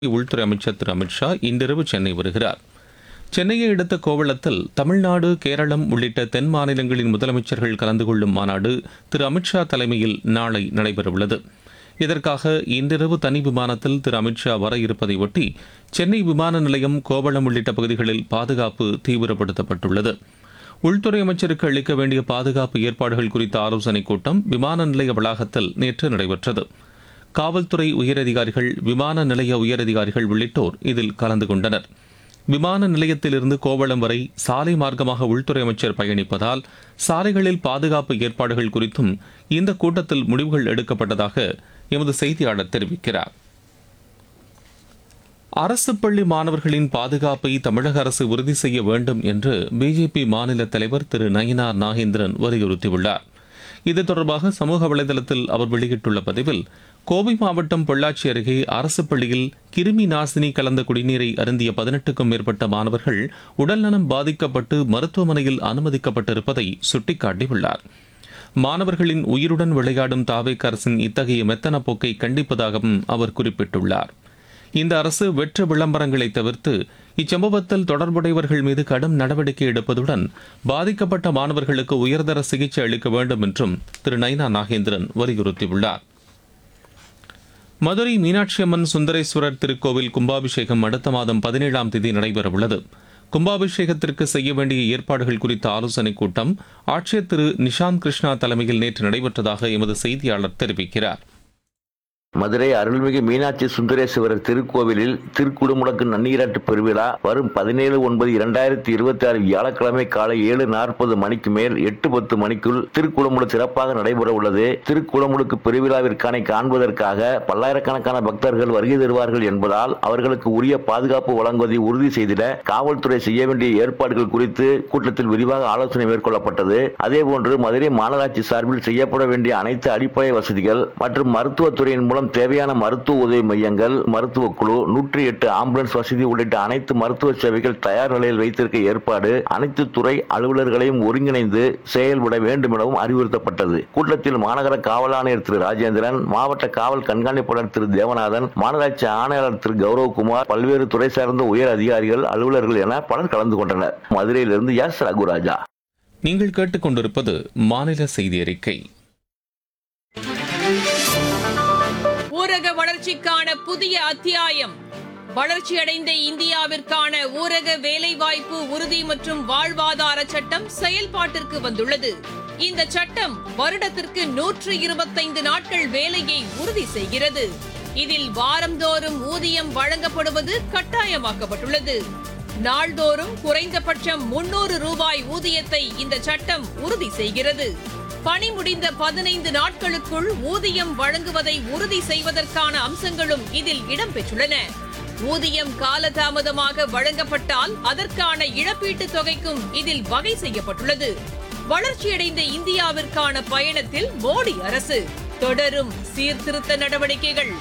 உள்துறை அமைச்சர் திரு அமித்ஷா இன்றிரவு சென்னை வருகிறார் சென்னையை அடுத்த கோவளத்தில் தமிழ்நாடு கேரளம் உள்ளிட்ட தென் மாநிலங்களின் முதலமைச்சர்கள் கலந்து கொள்ளும் மாநாடு திரு அமித்ஷா தலைமையில் நாளை நடைபெறவுள்ளது இதற்காக இன்றிரவு தனி விமானத்தில் திரு அமித்ஷா வர இருப்பதை ஒட்டி சென்னை விமான நிலையம் கோவளம் உள்ளிட்ட பகுதிகளில் பாதுகாப்பு தீவிரப்படுத்தப்பட்டுள்ளது உள்துறை அமைச்சருக்கு அளிக்க வேண்டிய பாதுகாப்பு ஏற்பாடுகள் குறித்த ஆலோசனைக் கூட்டம் விமான நிலைய வளாகத்தில் நேற்று நடைபெற்றது காவல்துறை உயரதிகாரிகள் விமான நிலைய உயரதிகாரிகள் உள்ளிட்டோர் இதில் கலந்து கொண்டனர் விமான நிலையத்திலிருந்து கோவளம் வரை சாலை மார்க்கமாக உள்துறை அமைச்சர் பயணிப்பதால் சாலைகளில் பாதுகாப்பு ஏற்பாடுகள் குறித்தும் இந்த கூட்டத்தில் முடிவுகள் எடுக்கப்பட்டதாக எமது செய்தியாளர் தெரிவிக்கிறார் அரசு பள்ளி மாணவர்களின் பாதுகாப்பை தமிழக அரசு உறுதி செய்ய வேண்டும் என்று பிஜேபி மாநில தலைவர் திரு நயினார் நாகேந்திரன் வலியுறுத்தியுள்ளார் இது தொடர்பாக சமூக வலைதளத்தில் அவர் வெளியிட்டுள்ள பதிவில் கோவை மாவட்டம் பொள்ளாச்சி அருகே அரசு பள்ளியில் கிருமி நாசினி கலந்த குடிநீரை அருந்திய பதினெட்டுக்கும் மேற்பட்ட மாணவர்கள் உடல்நலம் பாதிக்கப்பட்டு மருத்துவமனையில் அனுமதிக்கப்பட்டிருப்பதை சுட்டிக்காட்டியுள்ளார் மாணவர்களின் உயிருடன் விளையாடும் தாவேக் அரசின் இத்தகைய மெத்தன போக்கை கண்டிப்பதாகவும் அவர் குறிப்பிட்டுள்ளார் இந்த அரசு வெற்று விளம்பரங்களை தவிர்த்து இச்சம்பவத்தில் தொடர்புடையவர்கள் மீது கடும் நடவடிக்கை எடுப்பதுடன் பாதிக்கப்பட்ட மாணவர்களுக்கு உயர்தர சிகிச்சை அளிக்க வேண்டும் என்றும் திரு நைனா நாகேந்திரன் வலியுறுத்தியுள்ளார் மதுரை மீனாட்சி அம்மன் சுந்தரேஸ்வரர் திருக்கோவில் கும்பாபிஷேகம் அடுத்த மாதம் பதினேழாம் தேதி நடைபெறவுள்ளது கும்பாபிஷேகத்திற்கு செய்ய வேண்டிய ஏற்பாடுகள் குறித்த ஆலோசனைக் கூட்டம் ஆட்சியர் திரு நிஷாந்த் கிருஷ்ணா தலைமையில் நேற்று நடைபெற்றதாக எமது செய்தியாளர் தெரிவிக்கிறார் மதுரை அருள்மிகு மீனாட்சி சுந்தரேஸ்வரர் திருக்கோவிலில் திருக்குடுமுடக்கு நன்னீராட்டு பெருவிழா வரும் பதினேழு ஒன்பது இரண்டாயிரத்தி இருபத்தி ஆறு வியாழக்கிழமை காலை ஏழு நாற்பது மணிக்கு மேல் எட்டு பத்து மணிக்குள் திருக்குளமுடு சிறப்பாக நடைபெற உள்ளது திருக்குளமுடுக்கு பெருவிழாவிற்கான காண்பதற்காக பல்லாயிரக்கணக்கான பக்தர்கள் வருகை தருவார்கள் என்பதால் அவர்களுக்கு உரிய பாதுகாப்பு வழங்குவதை உறுதி செய்திட காவல்துறை செய்ய வேண்டிய ஏற்பாடுகள் குறித்து கூட்டத்தில் விரிவாக ஆலோசனை மேற்கொள்ளப்பட்டது அதேபோன்று மதுரை மாநகராட்சி சார்பில் செய்யப்பட வேண்டிய அனைத்து அடிப்படை வசதிகள் மற்றும் மருத்துவத்துறையின் மூலம் தேவையான மருத்துவ உதவி மையங்கள் மருத்துவ குழு நூற்றி எட்டு ஆம்புலன்ஸ் வசதி உள்ளிட்ட அனைத்து மருத்துவ சேவைகள் தயார் நிலையில் வைத்திருக்க ஏற்பாடு அனைத்து துறை அலுவலர்களையும் ஒருங்கிணைந்து செயல்பட வேண்டும் எனவும் அறிவுறுத்தப்பட்டது கூட்டத்தில் மாநகர காவல் ஆணையர் திரு ராஜேந்திரன் மாவட்ட காவல் கண்காணிப்பாளர் திரு தேவநாதன் மாநகராட்சி ஆணையாளர் திரு கௌரவகுமார் பல்வேறு துறை சார்ந்த உயர் அதிகாரிகள் அலுவலர்கள் என பலர் கலந்து கொண்டனர் மதுரையிலிருந்து எஸ் ரகுராஜா நீங்கள் கேட்டுக்கொண்டிருப்பது மாநில செய்தி அறிக்கை ஊரக வளர்ச்சிக்கான புதிய அத்தியாயம் வளர்ச்சியடைந்த இந்தியாவிற்கான ஊரக வேலைவாய்ப்பு உறுதி மற்றும் வாழ்வாதார சட்டம் செயல்பாட்டிற்கு வந்துள்ளது இந்த சட்டம் வருடத்திற்கு நூற்று இருபத்தைந்து நாட்கள் வேலையை உறுதி செய்கிறது இதில் வாரந்தோறும் ஊதியம் வழங்கப்படுவது கட்டாயமாக்கப்பட்டுள்ளது நாள்தோறும் குறைந்தபட்சம் முன்னூறு ரூபாய் ஊதியத்தை இந்த சட்டம் உறுதி செய்கிறது பணி முடிந்த பதினைந்து நாட்களுக்குள் ஊதியம் வழங்குவதை உறுதி செய்வதற்கான அம்சங்களும் இதில் இடம்பெற்றுள்ளன ஊதியம் காலதாமதமாக வழங்கப்பட்டால் அதற்கான இழப்பீட்டுத் தொகைக்கும் இதில் வகை செய்யப்பட்டுள்ளது வளர்ச்சியடைந்த இந்தியாவிற்கான பயணத்தில் மோடி அரசு தொடரும் சீர்திருத்த நடவடிக்கைகள்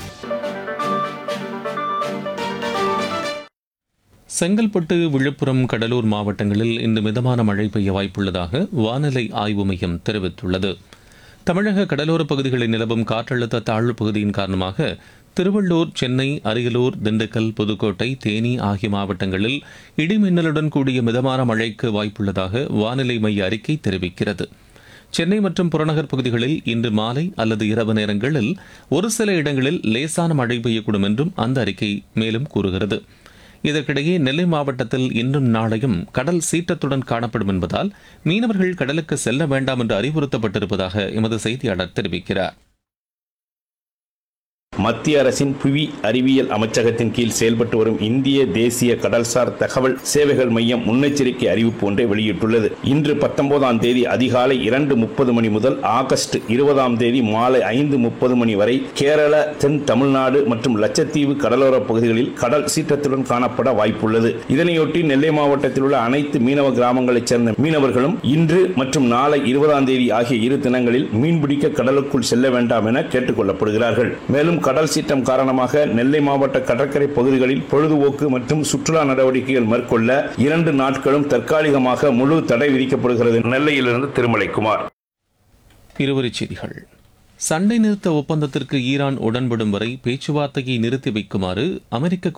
செங்கல்பட்டு விழுப்புரம் கடலூர் மாவட்டங்களில் இன்று மிதமான மழை பெய்ய வாய்ப்புள்ளதாக வானிலை ஆய்வு மையம் தெரிவித்துள்ளது தமிழக கடலோரப் பகுதிகளில் நிலவும் காற்றழுத்த தாழ்வு பகுதியின் காரணமாக திருவள்ளூர் சென்னை அரியலூர் திண்டுக்கல் புதுக்கோட்டை தேனி ஆகிய மாவட்டங்களில் இடிமின்னலுடன் கூடிய மிதமான மழைக்கு வாய்ப்புள்ளதாக வானிலை மைய அறிக்கை தெரிவிக்கிறது சென்னை மற்றும் புறநகர் பகுதிகளில் இன்று மாலை அல்லது இரவு நேரங்களில் ஒரு சில இடங்களில் லேசான மழை பெய்யக்கூடும் என்றும் அந்த அறிக்கை மேலும் கூறுகிறது இதற்கிடையே நெல்லை மாவட்டத்தில் இன்றும் நாளையும் கடல் சீற்றத்துடன் காணப்படும் என்பதால் மீனவர்கள் கடலுக்கு செல்ல வேண்டாம் என்று அறிவுறுத்தப்பட்டிருப்பதாக எமது செய்தியாளர் தெரிவிக்கிறார் மத்திய அரசின் புவி அறிவியல் அமைச்சகத்தின் கீழ் செயல்பட்டு வரும் இந்திய தேசிய கடல்சார் தகவல் சேவைகள் மையம் முன்னெச்சரிக்கை அறிவிப்பு ஒன்றை வெளியிட்டுள்ளது இன்று பத்தொன்பதாம் தேதி அதிகாலை இரண்டு முப்பது மணி முதல் ஆகஸ்ட் இருபதாம் தேதி மாலை ஐந்து முப்பது மணி வரை கேரள தென் தமிழ்நாடு மற்றும் லட்சத்தீவு கடலோர பகுதிகளில் கடல் சீற்றத்துடன் காணப்பட வாய்ப்புள்ளது இதனையொட்டி நெல்லை மாவட்டத்தில் உள்ள அனைத்து மீனவ கிராமங்களைச் சேர்ந்த மீனவர்களும் இன்று மற்றும் நாளை இருபதாம் தேதி ஆகிய இரு தினங்களில் மீன்பிடிக்க கடலுக்குள் செல்ல வேண்டாம் என கேட்டுக் கொள்ளப்படுகிறார்கள் மேலும் கடல் சீற்றம் காரணமாக நெல்லை மாவட்ட கடற்கரை பகுதிகளில் பொழுதுபோக்கு மற்றும் சுற்றுலா நடவடிக்கைகள் மேற்கொள்ள இரண்டு நாட்களும் தற்காலிகமாக முழு தடை விதிக்கப்படுகிறது நெல்லையிலிருந்து திருமலைக்குமார் இருவரிச் செய்திகள் சண்டை நிறுத்த ஒப்பந்தத்திற்கு ஈரான் உடன்படும் வரை பேச்சுவார்த்தையை நிறுத்தி வைக்குமாறு அமெரிக்க